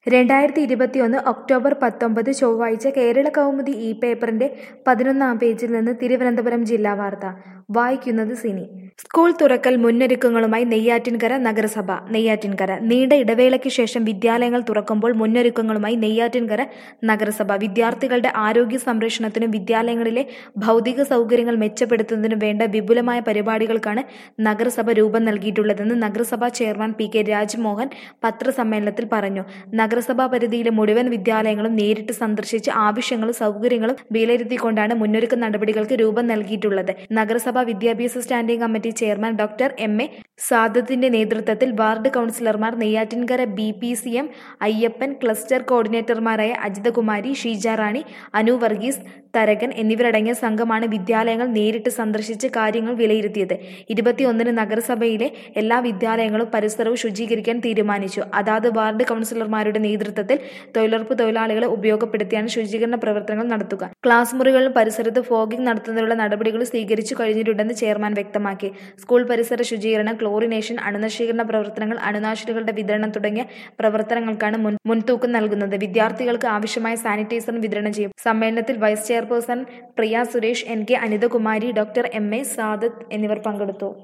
രണ്ടായിരത്തി ഇരുപത്തിയൊന്ന് ഒക്ടോബർ പത്തൊമ്പത് ചൊവ്വാഴ്ച കേരള കൗമുദി ഇ പേപ്പറിന്റെ പതിനൊന്നാം പേജിൽ നിന്ന് തിരുവനന്തപുരം ജില്ലാ വാർത്ത വായിക്കുന്നത് സിനി സ്കൂൾ തുറക്കൽ മുന്നൊരുക്കങ്ങളുമായി നെയ്യാറ്റിൻകര നഗരസഭ നെയ്യാറ്റിൻകര നീണ്ട ഇടവേളയ്ക്ക് ശേഷം വിദ്യാലയങ്ങൾ തുറക്കുമ്പോൾ മുന്നൊരുക്കങ്ങളുമായി നെയ്യാറ്റിൻകര നഗരസഭ വിദ്യാർത്ഥികളുടെ ആരോഗ്യ സംരക്ഷണത്തിനും വിദ്യാലയങ്ങളിലെ ഭൗതിക സൗകര്യങ്ങൾ മെച്ചപ്പെടുത്തുന്നതിനും വേണ്ട വിപുലമായ പരിപാടികൾക്കാണ് നഗരസഭ രൂപം നൽകിയിട്ടുള്ളതെന്ന് നഗരസഭാ ചെയർമാൻ പി കെ രാജ്മോഹൻ പത്രസമ്മേളനത്തിൽ പറഞ്ഞു നഗരസഭാ പരിധിയിലെ മുഴുവൻ വിദ്യാലയങ്ങളും നേരിട്ട് സന്ദർശിച്ച് ആവശ്യങ്ങളും സൗകര്യങ്ങളും വിലയിരുത്തിക്കൊണ്ടാണ് മുന്നൊരുക്ക നടപടികൾക്ക് രൂപം നൽകിയിട്ടുള്ളത് നഗരസഭാ വിദ്യാഭ്യാസ standing committee chairman doctor M A സാദത്തിന്റെ നേതൃത്വത്തിൽ വാർഡ് കൗൺസിലർമാർ Neyyattinkara B P C M Ayyappan cluster കോർഡിനേറ്റർമാരായ അജിതകുമാരി ഷീജ റാണി അനു വർഗീസ് തരകൻ എന്നിവരടങ്ങിയ സംഘമാണ് വിദ്യാലയങ്ങൾ നേരിട്ട് സന്ദർശിച്ച് കാര്യങ്ങൾ വിലയിരുത്തിയത് ഇരുപത്തിയൊന്നിന് നഗരസഭയിലെ എല്ലാ വിദ്യാലയങ്ങളും പരിസരവും ശുചീകരിക്കാൻ തീരുമാനിച്ചു അതാത് വാർഡ് കൗൺസിലർമാരുടെ നേതൃത്വത്തിൽ തൊഴിലുറപ്പ് തൊഴിലാളികളെ ഉപയോഗപ്പെടുത്തിയാണ് ശുചീകരണ പ്രവർത്തനങ്ങൾ നടത്തുക ക്ലാസ് മുറികളിലും പരിസരത്ത് ഫോഗിംഗ് നടത്തുന്നതിനുള്ള നടപടികൾ സ്വീകരിച്ചു കഴിഞ്ഞിട്ടുണ്ടെന്ന് ചെയർമാൻ വ്യക്തമാക്കി സ്കൂൾ പരിസര ശുചീകരണം ക്ലോറിനേഷൻ അണുനശീകരണ പ്രവർത്തനങ്ങൾ അണുനാശിനികളുടെ വിതരണം തുടങ്ങിയ പ്രവർത്തനങ്ങൾക്കാണ് മുൻ മുൻതൂക്കം നൽകുന്നത് വിദ്യാർത്ഥികൾക്ക് ആവശ്യമായ സാനിറ്റൈസർ വിതരണം ചെയ്യും സമ്മേളനത്തിൽ vice chairperson Priya Suresh N K Anithakumari doctor M A Sadath എന്നിവർ പങ്കെടുത്തു